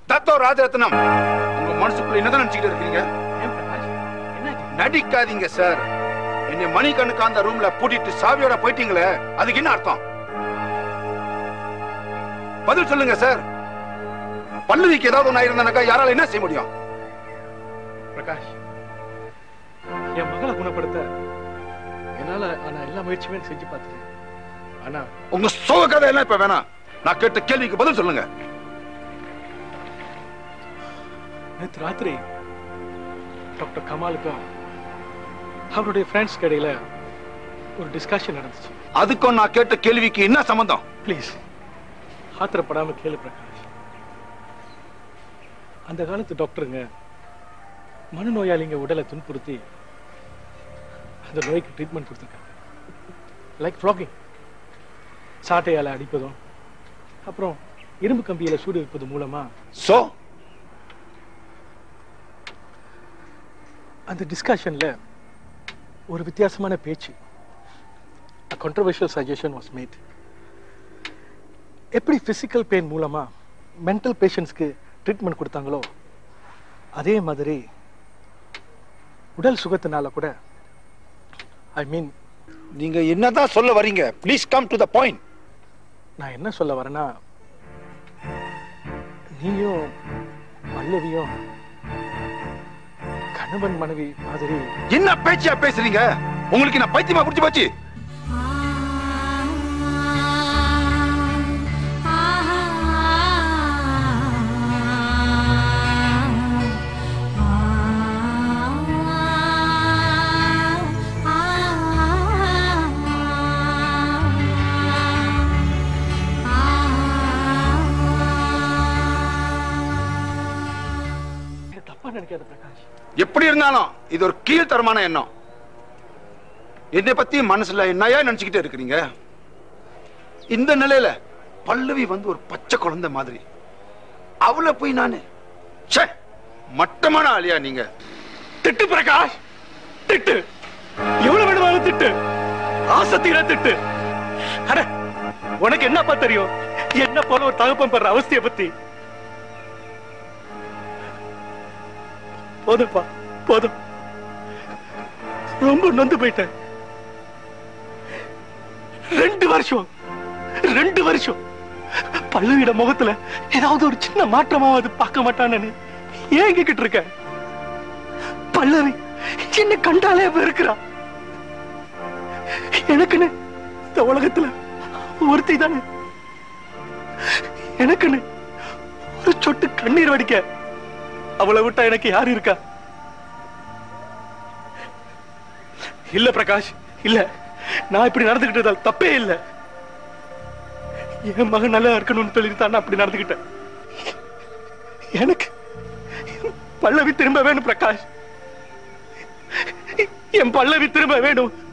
தத்தோ ராஜரத்னம் உங்க மனசுக்குள்ள என்னதான் நினைச்சுக்கிட்டு இருக்கீங்க ஏன் பிரகாஷ் என்னாச்சு நடிக்காதீங்க சார் என்னை மணிக்கணுக்கு அந்த ரூம்ல பூட்டிட்டு சாவியோட போயிட்டீங்களே அதுக்கு என்ன அர்த்தம் பதில் சொல்லுங்க சார் பல்லவிக்கு ஏதாவது ஒண்ணு ஆயிருந்தானாக்கா யாரால என்ன செய்ய முடியும் பிரகாஷ் என் மகளை குணப்படுத்த என்னால ஆனா எல்லா முயற்சியுமே செஞ்சு பார்த்துட்டேன் ஆனா உங்க சோக கதை எல்லாம் இப்ப வேணாம் நான் கேட்ட கேள்விக்கு பதில் சொல்லுங்க நேற்று ராத்திரி டாக்டர் கமாலுக்கும் அவருடைய ஃப்ரெண்ட்ஸ்க்கு இடையில ஒரு டிஸ்கஷன் நடந்துச்சு அதுக்கும் நான் கேட்ட கேள்விக்கு என்ன சம்பந்தம் ப்ளீஸ் ஆத்திரப்படாம கேளு பிரகாஷ் அந்த காலத்து டாக்டருங்க மனநோயாளிங்க உடலை துன்புறுத்தி அந்த நோய்க்கு ட்ரீட்மெண்ட் கொடுத்துருக்காங்க லைக் ஃப்ளாகிங் சாட்டையால அடிப்பதும் அப்புறம் இரும்பு கம்பியில சூடு வைப்பது மூலமா சோ அந்த டிஸ்கஷன்ல ஒரு வித்தியாசமான பேச்சு a controversial suggestion was made எப்படி பிசிக்கல் பெயின் மூலமா மென்டல் பேஷண்ட்ஸ்க்கு ட்ரீட்மெண்ட் கொடுத்தாங்களோ அதே மாதிரி உடல் சுகத்தினால கூட ஐ மீன் நீங்க என்னதான் சொல்ல வரீங்க please come to the point நான் என்ன சொல்ல வரேன்னா நீயும் பல்லவியும் கணவன் மனைவி மாதிரி என்ன பேச்சியா பேசுறீங்க உங்களுக்கு நான் பைத்தியமா புடிச்சு போச்சு தப்பா நினைக்காத பிரகாஷ் எப்படி இருந்தாலும் இது ஒரு கீழ்த்தரமான எண்ணம் என்னை பத்தி மனசுல என்னையா நினைச்சுக்கிட்டே இருக்கிறீங்க இந்த நிலையில பல்லவி வந்து ஒரு பச்சை குழந்தை மாதிரி அவளை போய் நானு ச்சே மட்டமான ஆளியா நீங்க திட்டு பிரகாஷ் திட்டு எவ்வளவு வேணுமாலும் திட்டு ஆசத்தீர திட்டு அட உனக்கு என்னப்பா தெரியும் என்ன போல ஒரு தகப்பன் படுற அவஸ்தைய பத்தி போதும்ப்பா போதும் ரொம்ப நொந்து போயிட்டேன் ரெண்டு வருஷம் ரெண்டு வருஷம் பல்லுவிட முகத்துல ஏதாவது ஒரு சின்ன மாற்றமாவது பார்க்க மாட்டானு ஏங்கிக்கிட்டு இருக்க பல்லவி சின்ன கண்டாலே வெறுக்கிறா எனக்குன்னு இந்த உலகத்துல ஒருத்தி தானே எனக்குன்னு ஒரு சொட்டு கண்ணீர் வடிக்க அவளை விட்டா எனக்கு யாரு இருக்கா இல்ல பிரகாஷ் இல்ல நான் இப்படி நடந்துகிட்டதால் தப்பே இல்ல என் மகன் நல்லா இருக்கணும்னு சொல்லிட்டு தான் நான் அப்படி நடந்துகிட்டேன் எனக்கு பல்லவி திரும்ப வேணும் பிரகாஷ் என் பல்லவி திரும்ப வேணும்